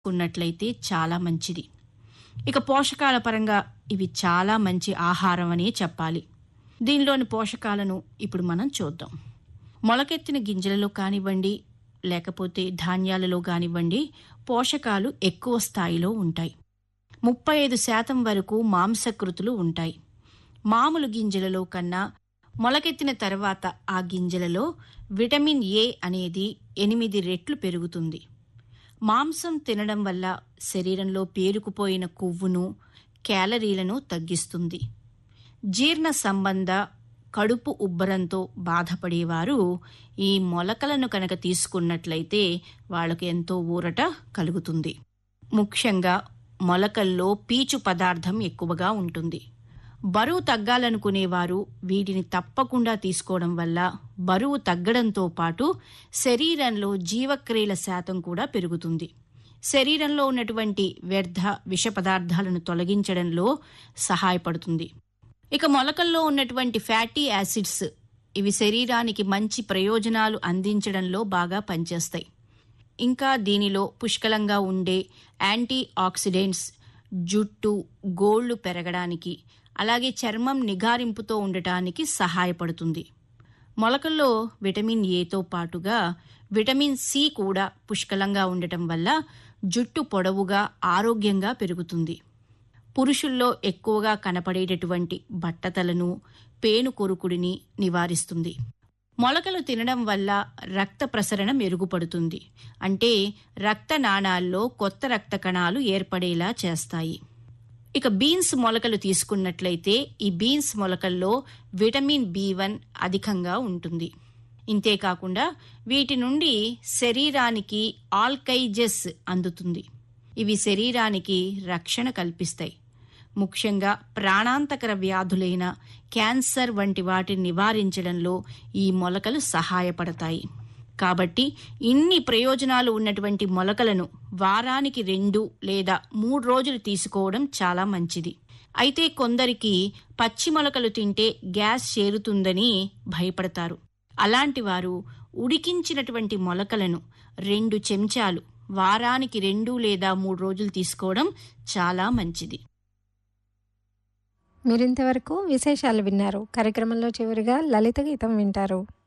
ఉన్నట్లయితే చాలా మంచిది ఇక పోషకాల పరంగా ఇవి చాలా మంచి ఆహారం అనే చెప్పాలి దీనిలోని పోషకాలను ఇప్పుడు మనం చూద్దాం మొలకెత్తిన గింజలలో కానివ్వండి లేకపోతే ధాన్యాలలో కానివ్వండి పోషకాలు ఎక్కువ స్థాయిలో ఉంటాయి ముప్పై ఐదు శాతం వరకు మాంసకృతులు ఉంటాయి మామూలు గింజలలో కన్నా మొలకెత్తిన తర్వాత ఆ గింజలలో విటమిన్ ఏ అనేది ఎనిమిది రెట్లు పెరుగుతుంది మాంసం తినడం వల్ల శరీరంలో పేరుకుపోయిన కొవ్వును క్యాలరీలను తగ్గిస్తుంది జీర్ణ సంబంధ కడుపు ఉబ్బరంతో బాధపడేవారు ఈ మొలకలను కనుక తీసుకున్నట్లయితే వాళ్ళకు ఎంతో ఊరట కలుగుతుంది ముఖ్యంగా మొలకల్లో పీచు పదార్థం ఎక్కువగా ఉంటుంది బరువు తగ్గాలనుకునేవారు వీటిని తప్పకుండా తీసుకోవడం వల్ల బరువు తగ్గడంతో పాటు శరీరంలో జీవక్రియల శాతం కూడా పెరుగుతుంది శరీరంలో ఉన్నటువంటి వ్యర్థ విష పదార్థాలను తొలగించడంలో సహాయపడుతుంది ఇక మొలకల్లో ఉన్నటువంటి ఫ్యాటీ యాసిడ్స్ ఇవి శరీరానికి మంచి ప్రయోజనాలు అందించడంలో బాగా పనిచేస్తాయి ఇంకా దీనిలో పుష్కలంగా ఉండే యాంటీ ఆక్సిడెంట్స్ జుట్టు గోళ్లు పెరగడానికి అలాగే చర్మం నిగారింపుతో ఉండటానికి సహాయపడుతుంది మొలకల్లో విటమిన్ ఏతో పాటుగా విటమిన్ సి కూడా పుష్కలంగా ఉండటం వల్ల జుట్టు పొడవుగా ఆరోగ్యంగా పెరుగుతుంది పురుషుల్లో ఎక్కువగా కనపడేటటువంటి బట్టతలను పేను కొరుకుడిని నివారిస్తుంది మొలకలు తినడం వల్ల రక్త ప్రసరణ మెరుగుపడుతుంది అంటే రక్త నాణాల్లో కొత్త రక్త కణాలు ఏర్పడేలా చేస్తాయి ఇక బీన్స్ మొలకలు తీసుకున్నట్లయితే ఈ బీన్స్ మొలకల్లో విటమిన్ బి వన్ అధికంగా ఉంటుంది ఇంతేకాకుండా వీటి నుండి శరీరానికి ఆల్కైజెస్ అందుతుంది ఇవి శరీరానికి రక్షణ కల్పిస్తాయి ముఖ్యంగా ప్రాణాంతకర వ్యాధులైన క్యాన్సర్ వంటి వాటిని నివారించడంలో ఈ మొలకలు సహాయపడతాయి కాబట్టి ఇన్ని ప్రయోజనాలు ఉన్నటువంటి మొలకలను వారానికి రెండు లేదా మూడు రోజులు తీసుకోవడం చాలా మంచిది అయితే కొందరికి పచ్చి మొలకలు తింటే గ్యాస్ చేరుతుందని భయపడతారు అలాంటి వారు ఉడికించినటువంటి మొలకలను రెండు చెంచాలు వారానికి రెండు లేదా మూడు రోజులు తీసుకోవడం చాలా మంచిది మీరింతవరకు విశేషాలు విన్నారు కార్యక్రమంలో చివరిగా లలిత గీతం వింటారు